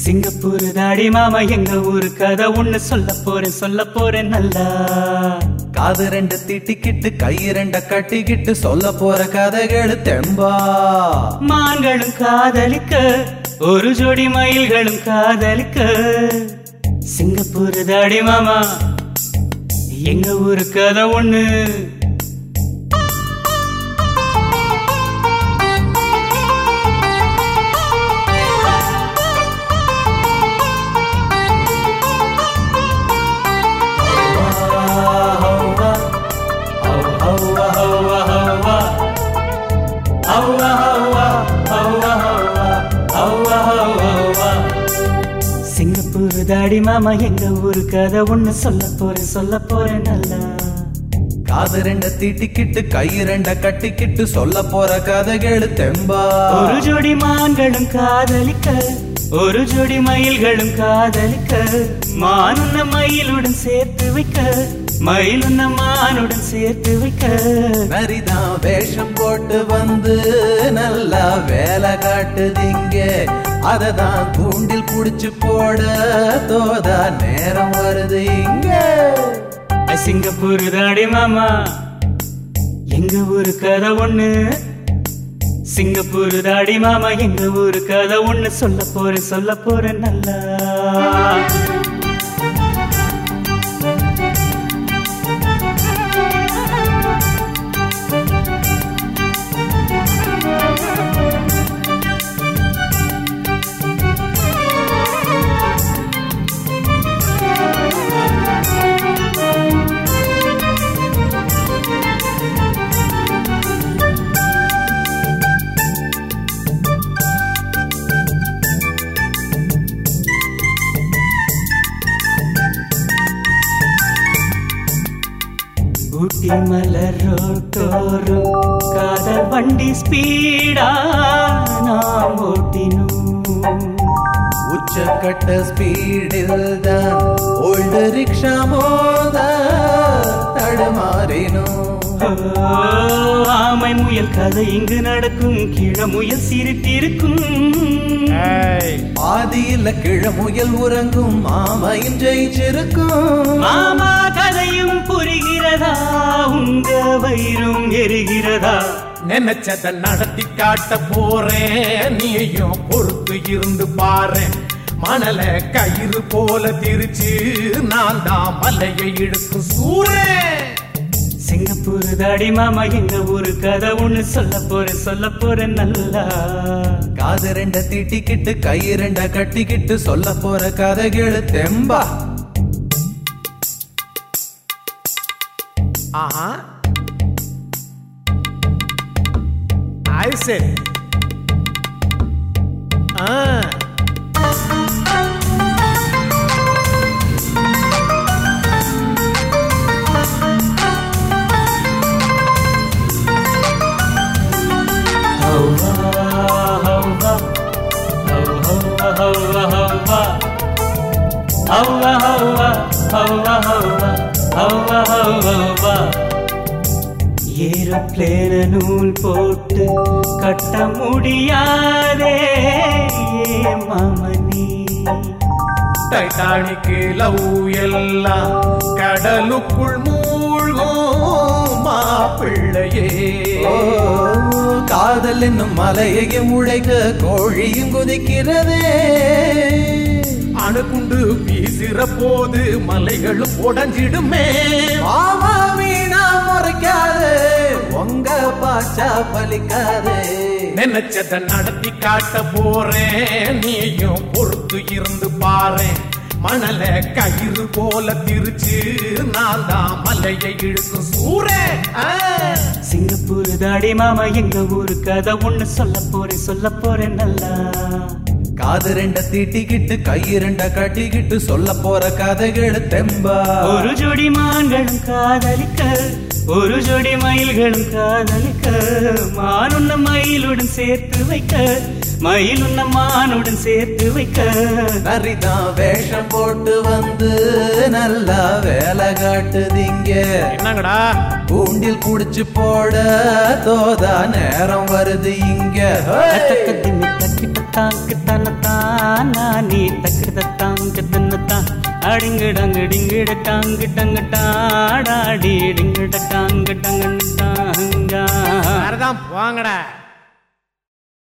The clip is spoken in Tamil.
சிங்கப்பூர் தாடி மாமா எங்க ஊரு கதை ஒண்ணு சொல்ல போறேன் சொல்ல போறேன் நல்லா காது ரெண்டு திட்டிக்கிட்டு கை ரெண்ட கட்டிக்கிட்டு சொல்ல போற கதைகள் தெம்பா மான்களும் காதலிக்க ஒரு ஜோடி மயில்களும் காதலிக்க சிங்கப்பூர் தாடி மாமா எங்க ஊரு கதை ஒண்ணு சிங்கப்பூர் தாடி மாமா எங்க ஊரு கதை ஒண்ணு சொல்ல போறேன் சொல்ல போறேன் நல்லா காது ரெண்ட திட்டிக்கிட்டு கை ரெண்ட கட்டிக்கிட்டு சொல்ல போற கதைகள் தெம்பா ஒரு ஜோடி மான்களும் காதலிக்க ஒரு ஜோடி மயில்களும் காதலிக்க மானுன்ன மயிலுடன் சேர்த்து வைக்க மயிலுன்ன மானுடன் சேர்த்து வைக்க நரிதான் வேஷம் போட்டு வந்து நல்லா வேலை காட்டுதிங்க அததான் தூண்டில் புடிச்சு போட தோதா நேரம் வருது இங்க ஐ, சிங்கப்பூர் தாடி மாமா எங்க ஊரு கதை ஒண்ணு சிங்கப்பூர் தாடி மாமா எங்க ஊரு கதை ஒண்ணு சொல்ல போறேன் சொல்ல போறேன் நல்லா ஊட்டி மலர் ரோட்டோரும் காதல் வண்டி ஸ்பீடா நாம் ஓட்டினோம் உச்சக்கட்ட ஸ்பீடில் தான் ஓல்டு ரிக்ஷா மோத தடுமாறினோம் ஓ, ஆமை முயல் கதை இங்கு நடக்கும் கிழ முயல் சிரித்திருக்கும் பாதியில கிழமுயல் உறங்கும் மாமையும் ஜெயிச்சிருக்கும் மாமா கதையும் புரிகிறதா உங்க வயிறும் எரிகிறதா நினைச்சத நடத்தி காட்ட போறேன் நீயும் பொறுத்து இருந்து பாரு மணல கயிறு போல திரிச்சு நான் தான் மலையை இழுக்கும் சூரன் சிங்கப்பூர் தாடி மாமா எங்க ஊரு கதை ஒண்ணு சொல்ல போறேன் சொல்ல போறேன் நல்லா காது ரெண்ட திட்டிக்கிட்டு கை ரெண்ட கட்டிக்கிட்டு சொல்ல போற கதைகள் தெம்பா ஆஹா I said. ஆ ஹௌவா, ஹௌவா, ஹௌவா, ஹௌவா, ஹௌவா. ஹௌவா, ஹௌவா, ஹௌவா, ஹௌவா, ஹௌவா, ஹௌவா, ஹௌவா. ஏரோப்ளேன நூல் போட்டு கட்ட முடியாதே ஏ மாமனி டைட்டானிக் லவ் எல்லாம் கடலுக்குள் மூழ்கும் மாப்பிள்ளையே ஓ, காதல் என்னும் மலையையும் உடைக்க கோழியும் குதிக்கிறதே அணுகுண்டு வீசுற போது மலைகளும் உடஞ்சிடுமே மாமா வீணா முறைக்காது உங்க பாச்சா பலிக்காது நினைச்சத நடத்தி காட்ட போறேன் நீயும் பொறுத்து இருந்து பாரு மணல கயிறு போல திரிச்சு நான் தான் மலையை இழுக்கும் சூரன் ஆ. சிங்கப்பூர் தாடி மாமா எங்க ஊரு கதை ஒண்ணு சொல்ல போறேன் சொல்ல போறேன் நல்லா காது ரெண்ட தீட்டிக்கிட்டு கை ரெண்ட கட்டிக்கிட்டு சொல்ல போற கதைகள் தெம்பா ஒரு ஜோடி மான்களும் காதலிக்க ஒரு ஜோடி மயில்களும் காதலிக்க மானுன்ன மயிலுடன் சேர்த்து வைக்க மயிலுன்ன மானுடன் சேர்த்து வைக்க நரிதான் வேஷம் போட்டு வந்து நல்லா வேலை காட்டுதிங்க என்னங்கடா கூண்டில் புடிச்சு போட தோதா நேரம் வருது இங்க ஹோய்! தக்கதிமி தக்கிட்டத்தாங்கு தன்னத்தான் நானே தக்கிட்டத்தாங்கு தன்னத்தான் அடிங்கடங்கு டிங்கிட டாங்கு டங்கு டாடாடி டிங்கிட டாங்கு டங்கு டாங்கா வேறதான் போங்கடா